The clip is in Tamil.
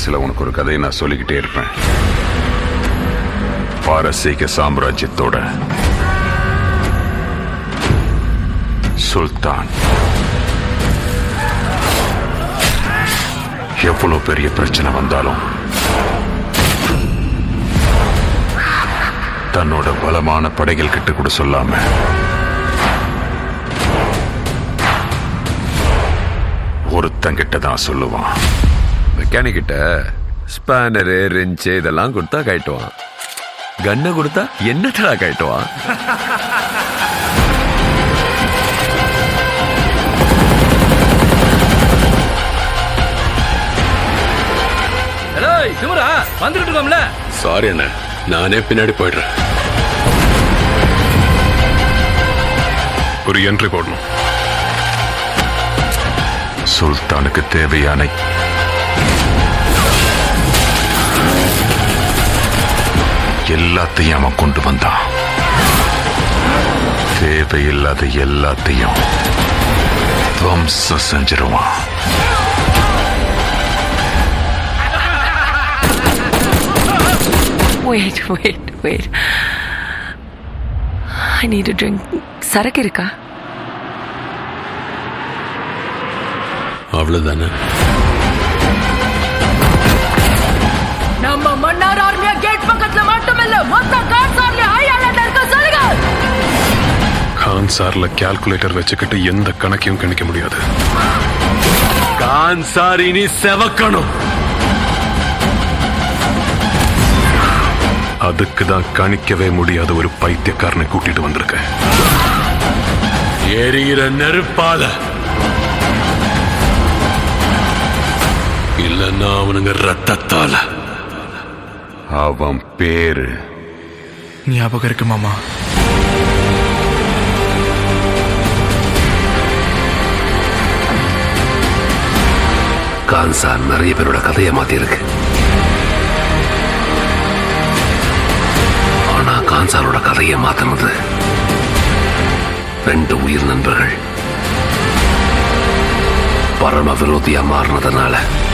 மனசுல உனக்கு ஒரு கதையை நான் சொல்லிக்கிட்டே இருப்பேன் பாரசீக சாம்ராஜ்யத்தோட சுல்தான் எவ்வளவு பெரிய பிரச்சனை வந்தாலும் தன்னோட பலமான படைகள் கிட்ட கூட சொல்லாம ஒருத்தங்கிட்ட தான் சொல்லுவான் மெக்கானிக் கிட்ட ஸ்பேனரு ரெஞ்சு இதெல்லாம் கொடுத்தா கட்டுவான் கன்னை கொடுத்தா என்னத்தடா கட்டுவான் ஹலோ இவரா வந்துகிட்டு இருக்கோம்ல சாரி அண்ணா நானே பின்னாடி போயிடுறேன் ஒரு என்ட்ரி போடணும் சுல்தானுக்கு தேவையான எல்லாத்தையும் அவன் கொண்டு வந்தான் தேவையில்லாத எல்லாத்தையும் துவம்சம் செஞ்சிருவான் Wait, wait, wait. I need a drink. சரக்கு இருக்கா அவ்வளவுதானே நம்ம மன்னார் ஆர்மியா கேட் பக்கத்துல மட்டுமில்ல மொத்த காசார்ல ஐயால இருக்க சொல்லுங்க கான் சார்ல கால்குலேட்டர் வச்சுக்கிட்டு எந்த கணக்கையும் கணிக்க முடியாது கான் சார் இனி செவக்கணும் அதுக்கு தான் கணிக்கவே முடியாத ஒரு பைத்தியக்காரனை கூட்டிட்டு வந்திருக்கேன் எரியிற நெருப்பால இல்லன்னா அவனுங்க ரத்தத்தால அவன் பேரு ஞாபகம் இருக்கு மாமா கான்சார் நிறைய பேரோட கதையை மாத்தி இருக்கு ஆனா கான்சாரோட கதையை மாத்தினது ரெண்டு உயிர் நண்பர்கள் பரம விரோதியா மாறினதுனால